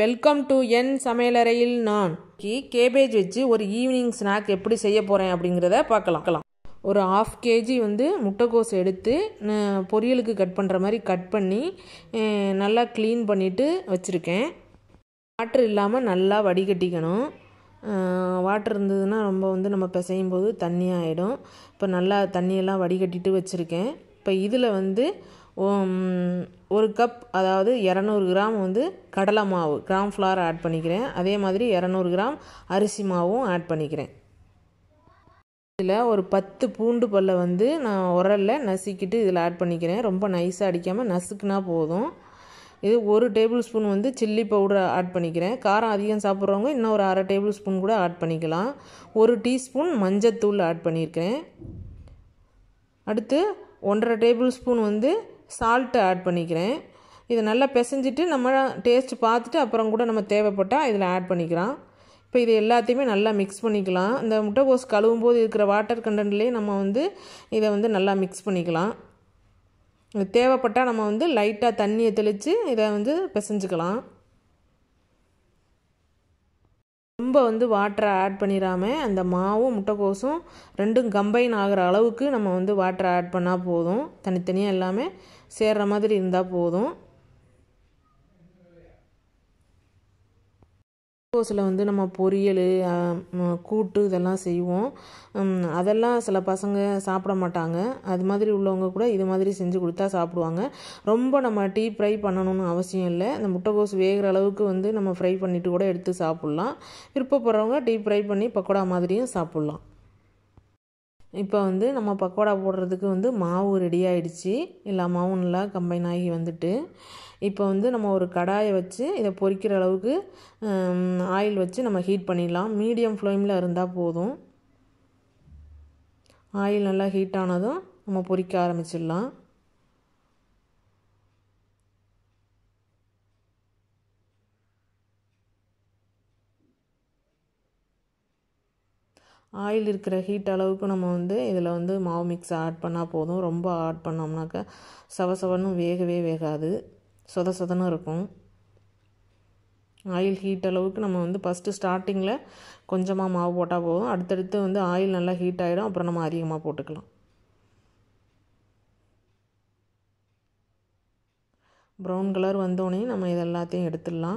welcome to என் சமையலறையில் நான் cabbage வச்சு ஒரு ஈவினிங் ஸ்நாக் எப்படி செய்ய போகிறேன் அப்படிங்கிறத பார்க்கலாம் ஒரு ஆஃப் கேஜி வந்து முட்டைக்கோஸ் எடுத்து நான் பொரியலுக்கு கட் பண்ணுற மாதிரி கட் பண்ணி அஹ், நல்லா க்ளீன் பண்ணிவிட்டு வச்சுருக்கேன் வாட்டர் இல்லாமல் நல்லா வடிகட்டிக்கணும் வாட்டர் இருந்ததுன்னா ரொம்ப வந்து நம்ம பிசையும் போது தண்ணி ஆகிடும் இப்போ நல்லா தண்ணியெல்லாம் வடிகட்டிட்டு வச்சுருக்கேன் இப்போ இதில் வந்து உம், ஒரு கப் அதாவது இரநூறு கிராம் வந்து கடலை மாவு கிராம் ஃப்ளார் ஆட் பண்ணிக்கிறேன் அதே மாதிரி இரநூறு கிராம் அரிசி மாவும் ஆட் பண்ணிக்கிறேன் இதில் ஒரு பத்து பூண்டு பல்லை வந்து நான் உரலில் நசுக்கிட்டு இதில் ஆட் பண்ணிக்கிறேன் ரொம்ப நைஸாக அடிக்காமல் நசுக்குனா போதும் இது ஒரு டேபிள் ஸ்பூன் வந்து சில்லி பவுடர் ஆட் பண்ணிக்கிறேன் காரம் அதிகம் சாப்பிட்றவங்க இன்னும் ஒரு அரை டேபிள் ஸ்பூன் கூட ஆட் பண்ணிக்கலாம் ஒரு டீஸ்பூன் மஞ்சத்தூள் ஆட் பண்ணியிருக்கேன் அடுத்து ஒன்றரை டேபிள் ஸ்பூன் வந்து சால்ட்டு ஆட் பண்ணிக்கிறேன் இதை நல்லா பிசைஞ்சிட்டு நம்ம டேஸ்ட் பார்த்துட்டு அப்புறம் கூட நம்ம தேவைப்பட்டால் இதில் ஆட் பண்ணிக்கலாம் இப்போ இது எல்லாத்தையுமே நல்லா மிக்ஸ் பண்ணிக்கலாம் இந்த முட்டைக்கோஸ் கழுவும் போது இருக்கிற வாட்டர் கண்டென்ட்லேயே நம்ம வந்து இதை வந்து நல்லா மிக்ஸ் பண்ணிக்கலாம் இது தேவைப்பட்டால் நம்ம வந்து லைட்டாக தண்ணியை தெளித்து இதை வந்து பிசைஞ்சுக்கலாம் ரொம்ப வந்து வாட்டரை ஆட் பண்ணிடாமல் அந்த மாவும் முட்டைக்கோசும் ரெண்டும் கம்பைன் ஆகிற அளவுக்கு நம்ம வந்து வாட்டரை ஆட் பண்ணால் போதும் தனித்தனியாக எல்லாமே சேர்ற மாதிரி இருந்தால் போதும் முட்டைக்கோஸில் வந்து நம்ம பொரியல் ஆஹ், ம- கூட்டு இதெல்லாம் செய்வோம் உம், அதெல்லாம் சில பசங்க சாப்பிட மாட்டாங்க அது மாதிரி உள்ளவங்க கூட இது மாதிரி செஞ்சு கொடுத்தா சாப்பிடுவாங்க ரொம்ப நம்ம டீப் ஃப்ரை பண்ணணும்னு அவசியம் இல்லை இந்த முட்டைக்கோஸ் வேகிற அளவுக்கு வந்து நம்ம ஃப்ரை பண்ணிட்டு கூட எடுத்து சாப்பிட்லாம் விருப்பப்படுறவங்க டீப் ஃப்ரை பண்ணி பக்கோடா மாதிரியும் சாப்பிட்லாம் இப்போ வந்து நம்ம பக்கோடா போடுறதுக்கு வந்து மாவு ரெடி ஆயிடுச்சு எல்லா மாவும் நல்லா கம்பைன் ஆகி வந்துட்டு இப்போ வந்து நம்ம ஒரு கடாயை வச்சு இதை பொரிக்கிற அளவுக்கு ஆயில் வச்சு நம்ம ஹீட் பண்ணிடலாம் மீடியம் ஃப்ளேமில் இருந்தால் போதும் ஆயில் நல்லா ஹீட் ஆனதும் நம்ம பொரிக்க ஆரம்பிச்சிடலாம் ஆயில் இருக்கிற ஹீட் அளவுக்கு நம்ம வந்து இதில் வந்து மாவு மிக்ஸ் ஆட் பண்ணால் போதும் ரொம்ப ஆட் பண்ணோம்னாக்கா சவசவன்னு வேகவே வேகாது சொத சொதன்னு இருக்கும் ஆயில் ஹீட் அளவுக்கு நம்ம வந்து ஃபஸ்ட்டு ஸ்டார்டிங்கில் கொஞ்சமாக மாவு போட்டால் போதும் அடுத்தடுத்து வந்து ஆயில் நல்லா ஹீட் ஆகிடும் அப்புறம் நம்ம அதிகமாக போட்டுக்கலாம் ப்ரௌன் கலர் வந்தோடனே நம்ம இது எல்லாத்தையும் எடுத்துடலாம்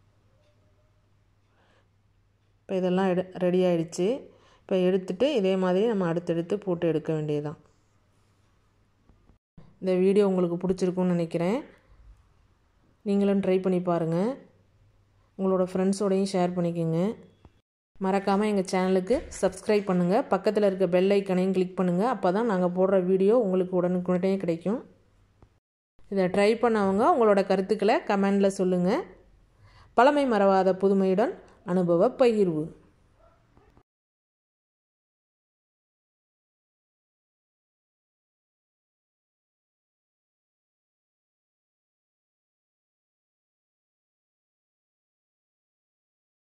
இப்போ இதெல்லாம் எடு ரெடி ஆயிடுச்சு இப்போ எடுத்துட்டு இதே மாதிரி நம்ம அடுத்தடுத்து போட்டு எடுக்க வேண்டியதுதான் இந்த வீடியோ உங்களுக்கு பிடிச்சிருக்குன்னு நினைக்கிறேன் நீங்களும் ட்ரை பண்ணி பாருங்கள் உங்களோட ஃப்ரெண்ட்ஸோடையும் ஷேர் பண்ணிக்கோங்க மறக்காமல் எங்கள் சேனலுக்கு சப்ஸ்கிரைப் பண்ணுங்கள் பக்கத்தில் இருக்க பெல் ஐக்கனையும் கிளிக் பண்ணுங்கள் அப்போ தான் நாங்கள் போடுற வீடியோ உங்களுக்கு உடனுக்குடனே கிடைக்கும் இதை ட்ரை பண்ணவங்க உங்களோட கருத்துக்களை கமெண்டில் சொல்லுங்கள் பழமை மறவாத புதுமையுடன் அனுபவ பகிர்வு